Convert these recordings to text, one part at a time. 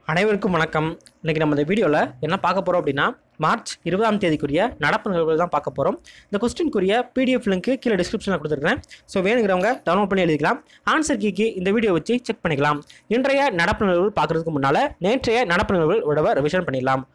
அனைவருக்கும் வணக்கம் இன்றைக்கி நம்ம இந்த வீடியோவில் என்ன பார்க்க போகிறோம் அப்படின்னா மார்ச் இருபதாம் தேதிக்குரிய நடப்பு நிகழ்வுகள் தான் பார்க்க போகிறோம் இந்த கொஸ்டினுக்குரிய பிடிஎஃப் லிங்க்கு கீழே டிஸ்கிரிப்ஷனில் கொடுத்துருக்கேன் ஸோ வேணுங்கிறவங்க டவுன்லோட் பண்ணி எழுதிக்கலாம் ஆன்சர் கீக்கு இந்த வீடியோ வச்சு செக் பண்ணிக்கலாம் இன்றைய நடப்பு நிகழ்வுகள் பார்க்குறதுக்கு முன்னால் நேற்றைய நடப்பு நிகழ்வுகள் விடவ ரிவிஷன் பண்ணிடலாம்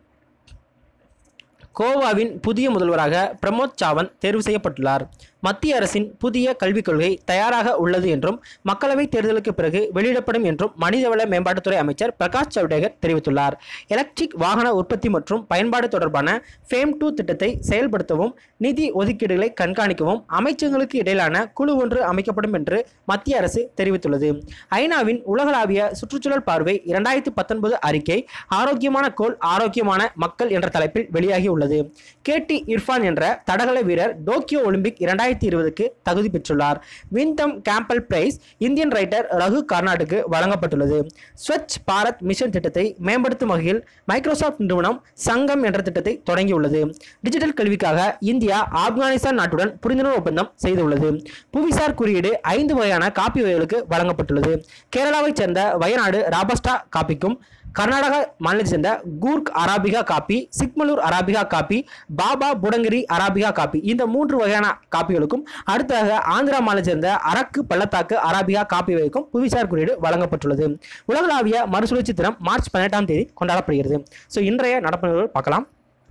கோவாவின் புதிய முதல்வராக பிரமோத் சாவந்த் தேர்வு செய்யப்பட்டுள்ளார் மத்திய அரசின் புதிய கல்விக் கொள்கை தயாராக உள்ளது என்றும் மக்களவைத் தேர்தலுக்கு பிறகு வெளியிடப்படும் என்றும் மனிதவள மேம்பாட்டுத்துறை அமைச்சர் பிரகாஷ் ஜவடேகர் தெரிவித்துள்ளார் எலக்ட்ரிக் வாகன உற்பத்தி மற்றும் பயன்பாடு தொடர்பான ஃபேம் டூ திட்டத்தை செயல்படுத்தவும் நிதி ஒதுக்கீடுகளை கண்காணிக்கவும் அமைச்சங்களுக்கு இடையிலான குழு ஒன்று அமைக்கப்படும் என்று மத்திய அரசு தெரிவித்துள்ளது ஐநாவின் உலகளாவிய சுற்றுச்சூழல் பார்வை இரண்டாயிரத்தி பத்தொன்பது அறிக்கை ஆரோக்கியமான கோல் ஆரோக்கியமான மக்கள் என்ற தலைப்பில் வெளியாகி உள்ளது கேடி இர்ஃபான் என்ற தடகள வீரர் டோக்கியோ ஒலிம்பிக் இரண்டாயிரத்தி இருபதுக்கு தகுதி பெற்றுள்ளார் Windham Campbell prize Indian writer Raghu கர்நாட்டுக்கு வழங்கப்பட்டுள்ளது ஸ்வச் பாரத் மிஷன் திட்டத்தை மேம்படுத்தும் வகையில் மைக்ரோசாஃப்ட் நிறுவனம் சங்கம் என்ற திட்டத்தை தொடங்கியுள்ளது டிஜிட்டல் கல்விக்காக இந்தியா ஆப்கானிஸ்தான் நாட்டுடன் புரிந்துணர்வு ஒப்பந்தம் செய்துள்ளது புவிசார் குறியீடு ஐந்து வகையான காப்பி வகைகளுக்கு வழங்கப்பட்டுள்ளது கேரளாவைச் சேர்ந்த வயநாடு ராபஸ்டா காப்பிக்கும் கர்நாடகா மாநிலத்தை சேர்ந்த Coorg arabica coffee Chikmagalur arabica coffee Baba Budangiri arabica coffee இந்த மூன்று வகையான காப்பிகளுக்கும் அடுத்ததாக ஆந்திரா மாநிலத்தை சேர்ந்த அரக்கு பள்ளத்தாக்கு அராபிகா காப்பி வகைக்கும் புவிசார் குறியீடு வழங்கப்பட்டுள்ளது உலகளாவிய மறுசுழற்சி தினம் மார்ச் பதினெட்டாம் தேதி கொண்டாடப்படுகிறது ஸோ இன்றைய நடப்பு நிகழ்வுகள் பார்க்கலாம்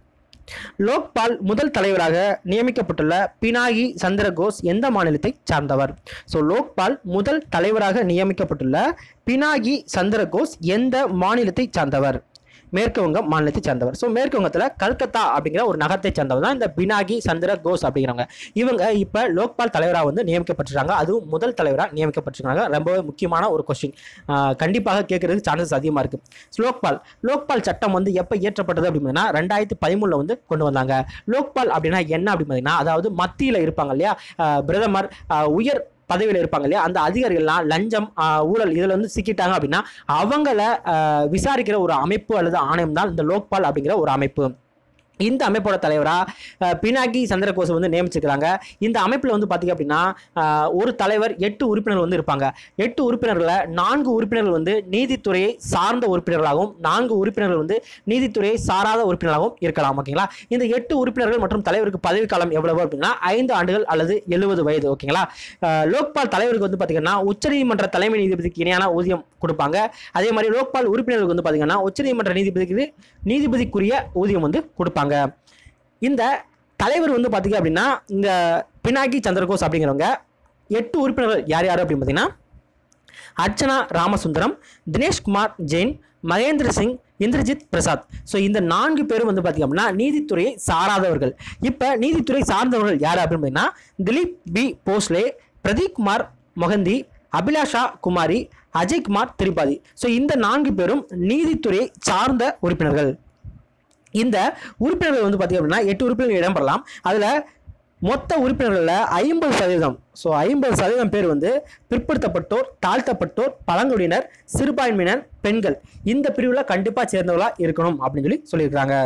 லோக்பால் முதல் தலைவராக நியமிக்கப்பட்டுள்ள பினாகி சந்திரகோஸ் எந்த மாநிலத்தை சார்ந்தவர் ஸோ லோக்பால் முதல் தலைவராக நியமிக்கப்பட்டுள்ள பினாகி சந்திரகோஸ் எந்த மாநிலத்தை சார்ந்தவர் மேற்கு வங்கம் மாநிலத்தை சார்ந்தவர் ஸோ மேற்கு வங்கத்தில் கல்கத்தா அப்படிங்கிற ஒரு நகரத்தை சார்ந்தவர் தான் இந்த பினாகி சந்திர கோஸ் அப்படிங்கிறவங்க இவங்க இப்போ லோக்பால் தலைவராக வந்து நியமிக்கப்பட்டிருக்காங்க அதுவும் முதல் தலைவராக நியமிக்கப்பட்டிருக்காங்க ரொம்பவே முக்கியமான ஒரு கொஸ்டின் கண்டிப்பாக கேட்கறதுக்கு சான்சஸ் அதிகமாக இருக்குது லோக்பால் லோக்பால் சட்டம் வந்து எப்போ இயற்றப்பட்டது அப்படின்னா ரெண்டாயிரத்தி பதிமூணில் வந்து கொண்டு வந்தாங்க லோக்பால் அப்படின்னா என்ன அப்படின்னு பார்த்தீங்கன்னா அதாவது மத்தியில் இருப்பாங்க இல்லையா ஆஹ் பிரதமர் ஆஹ் உயர் பதவியில் இருப்பாங்க இல்லையா அந்த அதிகாரிகள்லாம் லஞ்சம் ஆஹ் ஊழல் இதில் வந்து சிக்கிட்டாங்க அப்படின்னா அவங்கள ஆஹ் விசாரிக்கிற ஒரு அமைப்பு அல்லது ஆணையம் தான் இந்த லோக்பால் அப்படிங்கிற ஒரு அமைப்பு இந்த அமைப்போட தலைவராக பினாகி சந்திரகோஸ் வந்து நியமிச்சிருக்கிறாங்க இந்த அமைப்பில் வந்து பார்த்திங்க அப்படின்னா ஆஹ் ஒரு தலைவர் எட்டு உறுப்பினர்கள் வந்து இருப்பாங்க எட்டு உறுப்பினர்களில் நான்கு உறுப்பினர்கள் வந்து நீதித்துறையை சார்ந்த உறுப்பினர்களாகவும் நான்கு உறுப்பினர்கள் வந்து நீதித்துறையை சாராத உறுப்பினராகவும் இருக்கலாம் ஓகேங்களா இந்த எட்டு உறுப்பினர்கள் மற்றும் தலைவருக்கு பதவிக்காலம் எவ்வளவு அப்படின்னா ஐந்து ஆண்டுகள் அல்லது எழுபது வயது ஓகேங்களா ஆஹ் லோக்பால் தலைவருக்கு வந்து பார்த்திங்கன்னா உச்சநீதிமன்ற தலைமை நீதிபதிக்கு இணையான ஊதியம் கொடுப்பாங்க அதே மாதிரி லோக்பால் உறுப்பினர்களுக்கு வந்து பார்த்திங்கன்னா உச்சநீதிமன்ற நீதிபதிக்கு நீதிபதிக்குரிய ஊதியம் வந்து கொடுப்பாங்க இந்த தலைவர் வந்து பார்த்திங்க அப்படின்னா இந்த பினாகி சந்திரகோஸ் அப்படிங்கிறவங்க எட்டு உறுப்பினர்கள் யார் யார் அப்படின்னு பார்த்தீங்கன்னா அர்ச்சனா ராமசுந்தரம் தினேஷ்குமார் ஜெயின் மகேந்திர சிங் இந்திரஜித் பிரசாத் ஸோ இந்த நான்கு பேரும் வந்து பார்த்திங்க அப்படின்னா நீதித்துறையை சாராதவர்கள் இப்போ நீதித்துறை சார்ந்தவர்கள் யார் அப்படின்னு பார்த்தீங்கன்னா திலீப் பி போஸ்லே பிரதீப் குமார் மொகந்தி அபிலாஷா குமாரி அஜய்குமார் திரிபாதி ஸோ இந்த நான்கு பேரும் நீதித்துறையை சார்ந்த உறுப்பினர்கள் இந்த உறுப்பினர்கள் வந்து பார்த்திங்க அப்படின்னா எட்டு உறுப்பினர்கள் இடம்பெறலாம் அதில் மொத்த உறுப்பினர்களில் ஐம்பது சதவீதம் ஸோ ஐம்பது சதவீதம் பேர் வந்து பிற்படுத்தப்பட்டோர் தாழ்த்தப்பட்டோர் பழங்குடியினர் சிறுபான்மையினர் பெண்கள் இந்த பிரிவில் கண்டிப்பாக சேர்ந்தவர்களாக இருக்கணும் அப்படின்னு சொல்லி சொல்லியிருக்கிறாங்க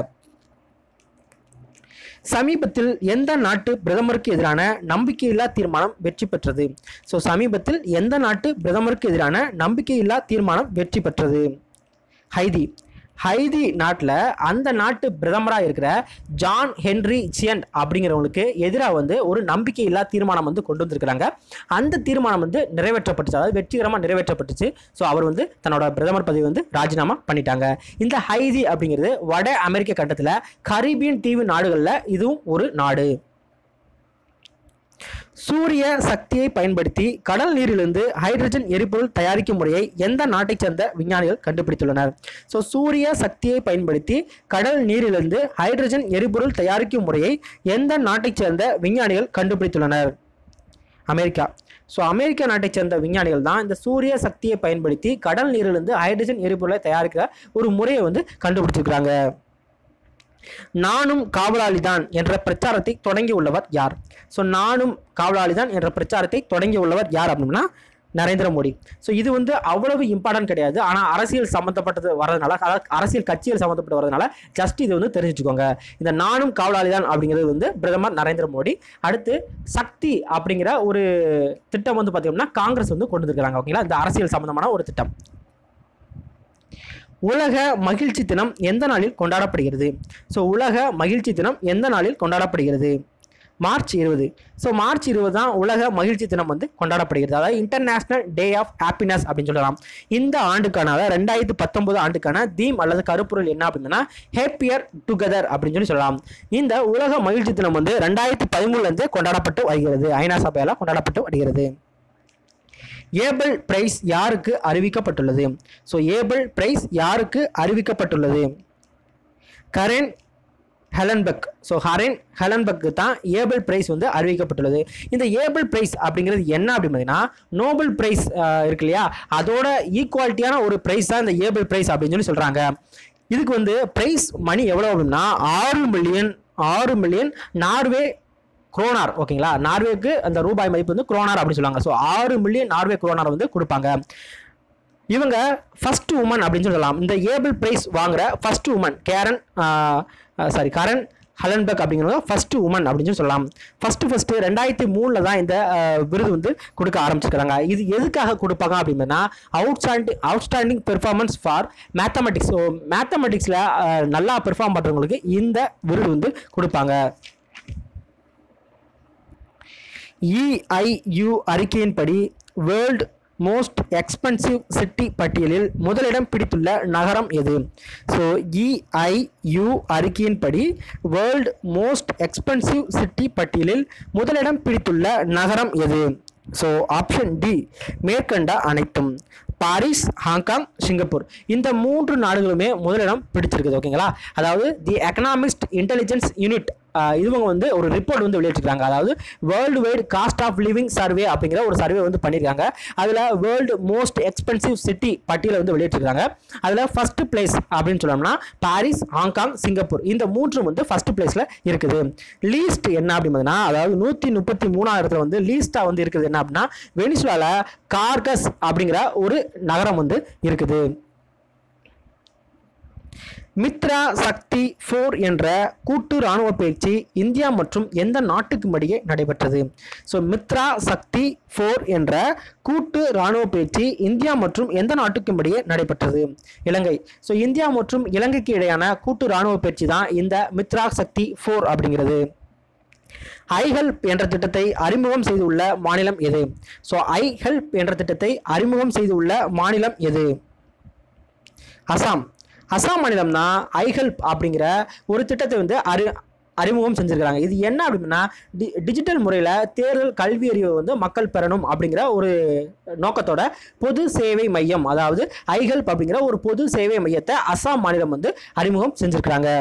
சமீபத்தில் எந்த நாட்டு பிரதமருக்கு எதிரான நம்பிக்கையில்லா தீர்மானம் வெற்றி பெற்றது ஸோ சமீபத்தில் எந்த நாட்டு பிரதமருக்கு எதிரான நம்பிக்கையில்லா தீர்மானம் வெற்றி பெற்றது ஹைதி ஹைதி நாட்டில் அந்த நாட்டு பிரதமராக இருக்கிற ஜான் ஹென்ரி சியண்ட் அப்படிங்கிறவங்களுக்கு எதிராக வந்து ஒரு நம்பிக்கையில்லா தீர்மானம் வந்து கொண்டு வந்திருக்கிறாங்க அந்த தீர்மானம் வந்து நிறைவேற்றப்பட்டுச்சு அதாவது வெற்றிகரமாக நிறைவேற்றப்பட்டுச்சு ஸோ அவர் வந்து தன்னோட பிரதமர் பதவி வந்து ராஜினாமா பண்ணிட்டாங்க இந்த ஹைதி அப்படிங்கிறது வட அமெரிக்க கட்டத்தில் கரீபியன் தீவு நாடுகளில் இதுவும் ஒரு நாடு சூரிய சக்தியை பயன்படுத்தி கடல் நீரிலிருந்து ஹைட்ரஜன் எரிபொருள் தயாரிக்கும் முறையை எந்த நாட்டைச் சேர்ந்த விஞ்ஞானிகள் கண்டுபிடித்துள்ளனர் ஸோ சூரிய சக்தியை பயன்படுத்தி கடல் நீரிலிருந்து ஹைட்ரஜன் எரிபொருள் தயாரிக்கும் முறையை எந்த நாட்டைச் சேர்ந்த விஞ்ஞானிகள் கண்டுபிடித்துள்ளனர் அமெரிக்கா ஸோ அமெரிக்க நாட்டைச் சேர்ந்த விஞ்ஞானிகள் தான் இந்த சூரிய சக்தியை பயன்படுத்தி கடல் நீரிலிருந்து ஹைட்ரஜன் எரிபொருளை தயாரிக்கிற ஒரு முறையை வந்து கண்டுபிடிச்சிருக்கிறாங்க நானும் காவலாளிதான் என்ற பிரச்சாரத்தை தொடங்கி உள்ளவர் யார் ஸோ நானும் காவலாளிதான் என்ற பிரச்சாரத்தை தொடங்கி உள்ளவர் யார் அப்படின்னா நரேந்திர மோடி ஸோ இது வந்து அவ்வளவு இம்பார்ட்டன்ட் கிடையாது ஆனால் அரசியல் சம்மந்தப்பட்டது வரதுனால அதாவது அரசியல் கட்சிகள் சம்மந்தப்பட்டு வரதுனால ஜஸ்ட் இது வந்து தெரிஞ்சுக்கோங்க இந்த நானும் காவலாளிதான் அப்படிங்கிறது வந்து பிரதமர் நரேந்திர மோடி அடுத்து சக்தி அப்படிங்கிற ஒரு திட்டம் வந்து பார்த்தீங்கன்னா காங்கிரஸ் வந்து கொண்டு வந்திருக்காங்க ஓகேங்களா இந்த அரசியல் சம்மந்தமான ஒரு திட்டம் உலக மகிழ்ச்சி தினம் எந்த நாளில் கொண்டாடப்படுகிறது ஸோ உலக மகிழ்ச்சி தினம் எந்த நாளில் கொண்டாடப்படுகிறது மார்ச் இருபது ஸோ மார்ச் இருபது தான் உலக மகிழ்ச்சி தினம் வந்து கொண்டாடப்படுகிறது அதாவது இன்டர்நேஷனல் டே ஆஃப் ஹாப்பினஸ் அப்படின்னு சொல்லலாம் இந்த ஆண்டுக்கான அதாவது ரெண்டாயிரத்தி பத்தொன்பது ஆண்டுக்கான தீம் அல்லது கருப்பொருள் என்ன அப்படின்னா ஹேப்பியர் டுகெதர் அப்படின்னு சொல்லி சொல்லலாம் இந்த உலக மகிழ்ச்சி தினம் வந்து ரெண்டாயிரத்தி பதிமூணுலேருந்து கொண்டாடப்பட்டு வருகிறது ஐநா சபையால் கொண்டாடப்பட்டு வருகிறது ஏபிள் பிரைஸ் யாருக்கு அறிவிக்கப்பட்டுள்ளது ஸோ ஏபிள் பிரைஸ் யாருக்கு அறிவிக்கப்பட்டுள்ளது கரென் ஹெலன்பெக் ஸோ ஹரென் ஹெலன்பெக்கு தான் ஏபிள் பிரைஸ் வந்து அறிவிக்கப்பட்டுள்ளது இந்த ஏபிள் பிரைஸ் அப்படிங்கிறது என்ன அப்படின்னு பார்த்தீங்கன்னா நோபல் பிரைஸ் இருக்கு இல்லையா அதோட ஈக்குவாலிட்டியான ஒரு பிரைஸ் தான் இந்த ஏபிள் பிரைஸ் அப்படின்னு சொல்லி சொல்கிறாங்க இதுக்கு வந்து பிரைஸ் மணி எவ்வளோ அப்படின்னா ஆறு மில்லியன் ஆறு மில்லியன் நார்வே குரோனார் ஓகேங்களா நார்வேக்கு அந்த ரூபாய் மதிப்பு வந்து குரோனார் அப்படின்னு சொல்லுவாங்க ஸோ ஆறு மில்லியன் நார்வே குரோனார் வந்து கொடுப்பாங்க இவங்க ஃபர்ஸ்ட் உமன் அப்படின்னு சொல்லலாம் இந்த ஏபிள் பிரைஸ் வாங்குற first woman Karen sorry Karen Uhlenbeck அப்படிங்கிறவங்க ஃபர்ஸ்ட் உமன் அப்படின்னு சொல்லி சொல்லலாம் ஃபர்ஸ்ட் ஃபர்ஸ்ட் ரெண்டாயிரத்தி மூணில் தான் இந்த ஆஹ், விருது வந்து கொடுக்க ஆரம்பிச்சிருக்காங்க இது எதுக்காக கொடுப்பாங்க அப்படின்னா outstanding outstanding performance for mathematics so மேத்தமெட்டிக்ஸில் நல்லா பெர்ஃபார்ம் பண்ணுறவங்களுக்கு இந்த விருது வந்து கொடுப்பாங்க இஐயு அறிக்கையின்படி வேர்ல்டு மோஸ்ட் எக்ஸ்பென்சிவ் சிட்டி பட்டியலில் முதலிடம் பிடித்துள்ள நகரம் எது ஸோ இஐயு அறிக்கையின்படி வேர்ல்டு மோஸ்ட் எக்ஸ்பென்சிவ் சிட்டி பட்டியலில் முதலிடம் பிடித்துள்ள நகரம் எது ஸோ ஆப்ஷன் டி மேற்கண்ட அனைத்தும் பாரிஸ் ஹாங்காங் சிங்கப்பூர் இந்த மூன்று நாடுகளுமே முதலிடம் பிடிச்சிருக்குது ஓகேங்களா அதாவது தி எக்கனாமிஸ்ட் இன்டெலிஜென்ஸ் யூனிட் இவங்க வந்து ஒரு ரிப்போர்ட் வந்து வெளியிட்டிருக்காங்க அதாவது worldwide cost of living survey அப்படிங்கிற ஒரு சர்வே வந்து பண்ணியிருக்காங்க அதில் வேர்ல்டு மோஸ்ட் எக்ஸ்பென்சிவ் சிட்டி பட்டியலை வந்து வெளியிட்டிருக்காங்க அதில் ஃபர்ஸ்ட் பிளேஸ் அப்படின்னு சொன்னோம்னா பாரிஸ் ஹாங்காங் சிங்கப்பூர் இந்த மூன்றும் வந்து ஃபர்ஸ்ட் பிளேஸில் இருக்குது லீஸ்ட் என்ன அப்படின்னா அதாவது நூற்றி முப்பத்தி மூணாயிரத்தில் வந்து லீஸ்ட்டாக வந்து இருக்குது என்ன அப்படின்னா வெனிசுலால கார்கஸ் அப்படிங்கிற ஒரு நகரம் வந்து இருக்குது மித்ரா சக்தி ஃபோர் என்ற கூட்டு இராணுவ பயிற்சி இந்தியா மற்றும் எந்த நாட்டுக்கும் இடையே நடைபெற்றது ஸோ மித்ரா சக்தி ஃபோர் என்ற கூட்டு இராணுவ பயிற்சி இந்தியா மற்றும் எந்த நாட்டுக்கும் இடையே நடைபெற்றது இலங்கை ஸோ இந்தியா மற்றும் இலங்கைக்கு இடையான கூட்டு இராணுவ பயிற்சி தான் இந்த மித்ரா சக்தி ஃபோர் அப்படிங்கிறது ஐ ஹெல்ப் என்ற திட்டத்தை அறிமுகம் செய்துள்ள மாநிலம் எது ஸோ ஐ ஹெல்ப் என்ற திட்டத்தை அறிமுகம் செய்துள்ள மாநிலம் எது அசாம் அசாம் மாநிலம் தான் ஐ ஹெல்ப் அப்படிங்கிற ஒரு திட்டத்தை வந்து அறி அறிமுகம் செஞ்சிருக்கிறாங்க இது என்ன அப்படின்னா டி டிஜிட்டல் முறையில் தேர்தல் கல்வி அறிவை வந்து மக்கள் பெறணும் அப்படிங்கிற ஒரு நோக்கத்தோட பொது சேவை மையம் அதாவது ஐ ஹெல்ப் அப்படிங்கிற ஒரு பொது சேவை மையத்தை அசாம் மாநிலம் வந்து அறிமுகம் செஞ்சிருக்கிறாங்க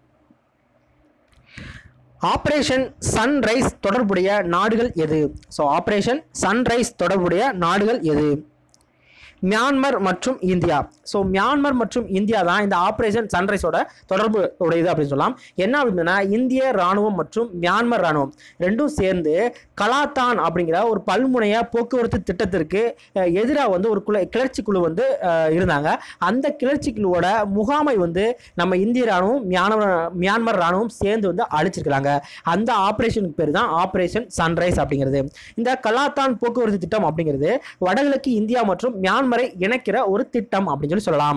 ஆபரேஷன் சன்ரைஸ் தொடர்புடைய நாடுகள் எது ஸோ ஆபரேஷன் சன்ரைஸ் தொடர்புடைய நாடுகள் எது மியான்மர் மற்றும் இந்தியா ஸோ மியான்மர் மற்றும் இந்தியா தான் இந்த ஆப்ரேஷன் சன்ரைஸோட தொடர்பு உடையது அப்படின்னு சொல்லலாம் என்ன அப்படின்னா இந்திய ராணுவம் மற்றும் மியான்மர் ராணுவம் ரெண்டும் சேர்ந்து கலாத்தான் அப்படிங்கிற ஒரு பல்முனைய போக்குவரத்து திட்டத்திற்கு எதிராக வந்து ஒரு குழு கிளர்ச்சி குழு வந்து அஹ், இருந்தாங்க அந்த கிளர்ச்சி குழுவோட முகாமை வந்து நம்ம இந்திய ராணுவம் மியான்மர் மியான்மர் ராணுவம் சேர்ந்து வந்து அழிச்சிருக்கிறாங்க அந்த ஆப்ரேஷனுக்கு பேர் தான் ஆப்ரேஷன் சன்ரைஸ் அப்படிங்கிறது இந்த கலாத்தான் போக்குவரத்து திட்டம் அப்படிங்கிறது வடகிழக்கு இந்தியா மற்றும் மியான்மரை இணைக்கிற ஒரு திட்டம் அப்படின்னு சொல்லி சொல்லலாம்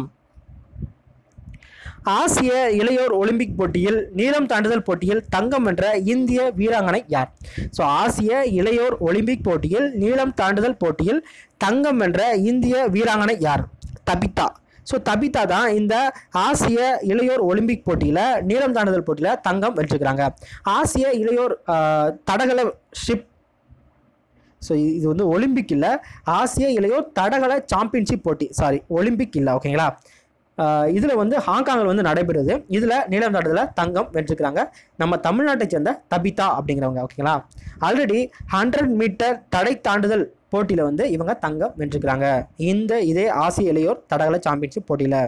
ஆசிய இளையோர் ஒலிம்பிக் போட்டியில் நீளம் தாண்டுதல் போட்டியில் தங்கம் வென்ற இந்திய வீராங்கனை யார் ஸோ ஆசிய இளையோர் ஒலிம்பிக் போட்டியில் நீளம் தாண்டுதல் போட்டியில் தங்கம் வென்ற இந்திய வீராங்கனை யார் தபிதா ஸோ தபிதா தான் இந்த ஆசிய இளையோர் ஒலிம்பிக் போட்டியில் நீளம் தாண்டுதல் போட்டியில் தங்கம் வென்றிருக்கிறாங்க ஆசிய இளையோர் ஆஹ், தடகள ஷிப் ஸோ இது வந்து ஒலிம்பிக் இல்லை ஆசிய இளையோர் தடகள சாம்பியன்ஷிப் போட்டி சாரி ஒலிம்பிக் இல்லை ஓகேங்களா இதில் வந்து ஹாங்காங்கில் வந்து நடைபெறுது இதில் நீளம் தாண்டுதலில் தங்கம் வென்றிருக்கிறாங்க நம்ம தமிழ்நாட்டை சேர்ந்த தபிதா அப்படிங்கிறவங்க ஓகேங்களா ஆல்ரெடி ஹண்ட்ரட் மீட்டர் தடை தாண்டுதல் போட்டியில் வந்து இவங்க தங்கம் வென்றிருக்கிறாங்க இந்த இதே ஆசிய இளையோர் தடகள சாம்பியன்ஷிப் போட்டியில்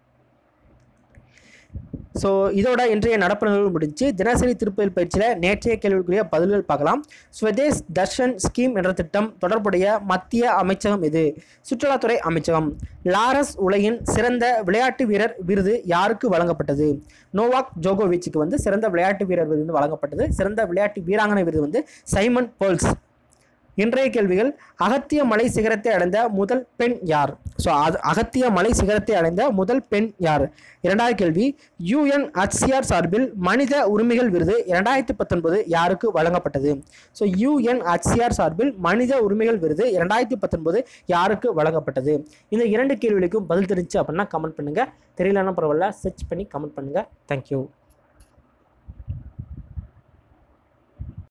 ஸோ இதோட இன்றைய நடப்பு நிகழ்வு முடிஞ்சு தினசரி திருப்பதில் பயிற்சியில் நேற்றைய கேள்விக்குரிய பதில்கள் பார்க்கலாம் ஸ்வதேஷ் தர்ஷன் ஸ்கீம் என்ற திட்டம் தொடர்புடைய மத்திய அமைச்சகம் இது சுற்றுலாத்துறை அமைச்சகம் லாரஸ் உலகின் சிறந்த விளையாட்டு வீரர் விருது யாருக்கு வழங்கப்பட்டது நோவாக் ஜோகோவிச்சுக்கு வந்து சிறந்த விளையாட்டு வீரர் விருது வந்து வழங்கப்பட்டது சிறந்த விளையாட்டு வீராங்கனை விருது வந்து சைமன் போல்ஸ் இன்றைய கேள்விகள் அகத்திய மலை சிகரத்தை அடைந்த முதல் பெண் யார் ஸோ அது அகத்திய மலை சிகரத்தை அடைந்த முதல் பெண் யார் இரண்டாவது கேள்வி யுஎன்ஹெச்சிஆர் சார்பில் மனித உரிமைகள் விருது இரண்டாயிரத்தி பத்தொன்பது யாருக்கு வழங்கப்பட்டது ஸோ யுஎன்ஹெச்சிஆர் சார்பில் மனித உரிமைகள் விருது இரண்டாயிரத்தி பத்தொன்பது யாருக்கு வழங்கப்பட்டது இந்த இரண்டு கேள்விகளுக்கும் பதில் தெரிஞ்சு அப்படின்னா கமெண்ட் பண்ணுங்க தெரியலன்னா பரவாயில்ல சர்ச் பண்ணி கமெண்ட் பண்ணுங்க தேங்க்யூ